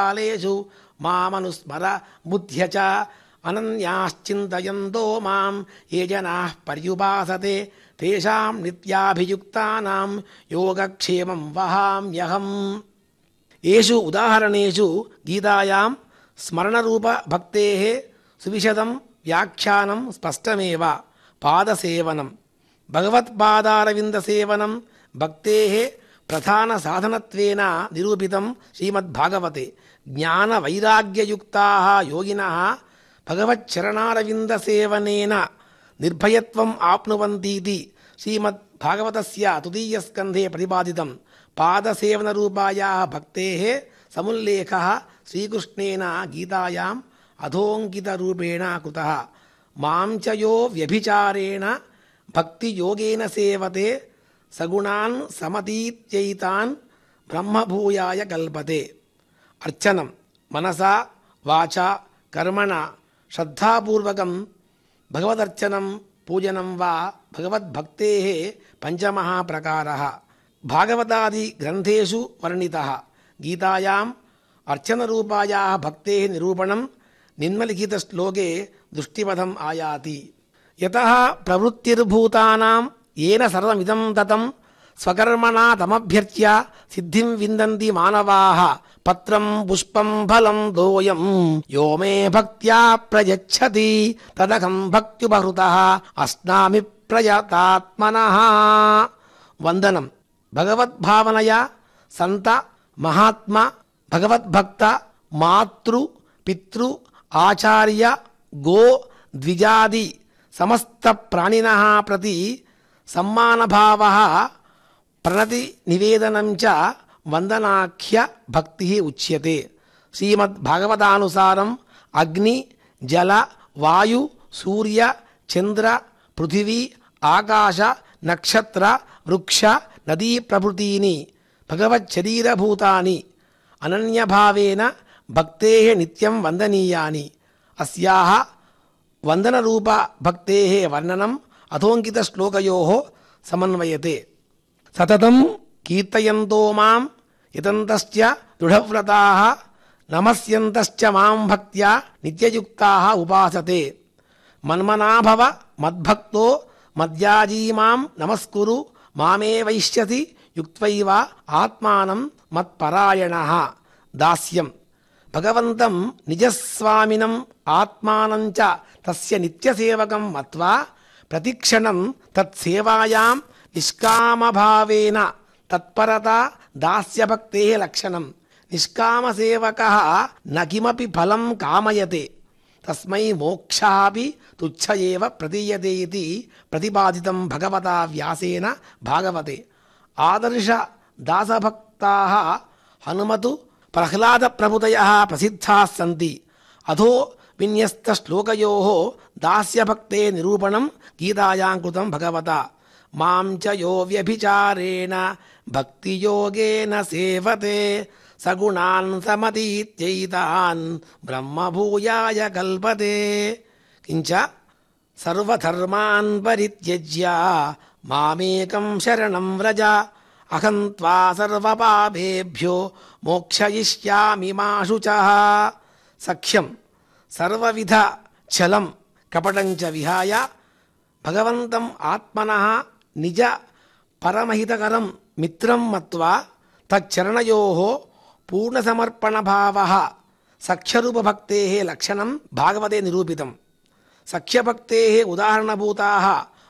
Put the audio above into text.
కాలేషు మామనుస్మర బుద్ధ్య చ అనన్యాశ్చింతయంతో మాం ఏ జనా పర్యుపాసతే తేషాం నిత్యాభియుక్తానాం యోగక్షేమం వహామ్యహం ఏషు ఉదాహరణేషు గీతాయాం స్మరణరూప భక్తే సువిశదం వ్యాఖ్యానం స్పష్టమేవ పాదసేవనం భగవత్పాదారవిందసేవనం భక్తే ప్రధాన సాధనత్వేన నిరూపితం శ్రీమద్భాగవతే జ్ఞాన వైరాగ్యయుక్తా యోగిన భగవచ్చరణారవిందసేవనేన నిర్భయత్వం ఆప్నువంతీతి శ్రీమద్భాగవతస్య తృతీయస్కంధే ప్రతిపాదితం పాదసేవనరూపాయా భక్తే సముల్లేఖ శ్రీకృష్ణేన గీతాయాం అధోంకితరూపేణ కృత మాం చ యో వ్యభిచారేణ భక్తియోగేన సేవతే సగుణాన్ సమతీత్యైతాన్ బ్రహ్మభూయాయ కల్పతే అర్చనం మనసా వాచా కర్మణ శ్రద్ధాపూర్వకం భగవదర్చనం పూజనం వా భగవద్భక్తే పంచమः ప్రకారः భాగవతాది గ్రంథేషు వర్ణితः గీతాయాం అర్చనరూపాయాः భక్तेः నిరూపణం నిమ్నలిఖితశ్లోకే దృష్టిపథం ఆయాతి యతः ప్రవృత్తిర్భూతానాం ఏన సర్వమిదం తతం స్వకర్మణా తమభ్యర్చ్య సిద్ధిం విందంతి మానవాః పత్రం పుష్పం ఫలం దోయం యో మే భక్త్యా ప్రయచ్చతి తదహం భక్త్యుపహృతః అస్నామి ప్రయతాత్మనః వందనం భగవద్భావనయా సంత మహాత్మ భగవద్భక్త మాతృ పితృ ఆచార్య గో ద్విజాది సమస్త ప్రాణిన ప్రతి సమ్మానభావ ప్రణతి నివేదనం చ వందనాఖ్య భక్తి ఉచ్యతే శ్రీమద్భాగవతానుసారం అగ్ని జల వాయు సూర్య చంద్ర పృథివీ ఆకాశ నక్షత్ర వృక్ష నదీ ప్రభృతీని భగవచ్చరీరభూతాని అనన్యభావేన భక్తే నిత్యం వందనీయాని అస్యాహ వందనరూప భక్తే వర్ణనం అథోంకిత శ్లోకయో సమన్వయతే సతతం కీర్తయంతో మాం యతంతశ్చ దృఢవ్రతా నమస్యంతశ్చ మాం భక్త్యా నిత్యయుక్తా ఉపాసతే మన్మనాభవ మద్భక్తో మద్యాజీ మాం నమస్కురు మామే వైశ్యసి యుక్త్వైవ ఆత్మానం మత్పరాయణ దాస్యం భగవంతం నిజస్వామినం ఆత్మానం చ తస్య నిత్యసేవకం మత్వా ప్రతిక్షణం తత్సేవాయాం నిష్కామభావేన తత్పరత దాస్యభక్తే లక్షణం నిష్కామసేవక నకిమపి ఫలం కామయతే తస్మై మోక్షాపి తుచ్చ ఏవ ప్రతీయతే ఇది ప్రతిపాదితం భగవతా వ్యాసేన భాగవతే ఆదర్శ దాసభక్తా హనుమతు ప్రహ్లాద ప్రభుతయ ప్రసిద్ధా సంతి అధో విన్యస్త శ్లోకయో దాస్యభక్తే నిరూపణం గీతాయాం కృతం భగవత మాం చ యో వ్యభిచారేణ భక్తియోగేన సేవతే సగుణాన్ సమతీత్యైతాన్ బ్రహ్మభూయాయ కల్పతే కించ సర్వధర్మాన్ పరిత్యజ్య మామేకం శరణం వ్రజ అహం త్వా సర్వపాపేభ్యో మోక్షయిష్యామి మా శుచః సఖ్యం సర్వవిధ చలం కపటం చ విహాయ భగవంతం ఆత్మన నిజ పరమహితకరం మిత్రం మత్వా తచ్చరణయో పూర్ణసమర్పణభావ సఖ్యరూపభక్తే లక్షణం భాగవతే నిరూపితం సఖ్యభక్తే ఉదాహరణభూతా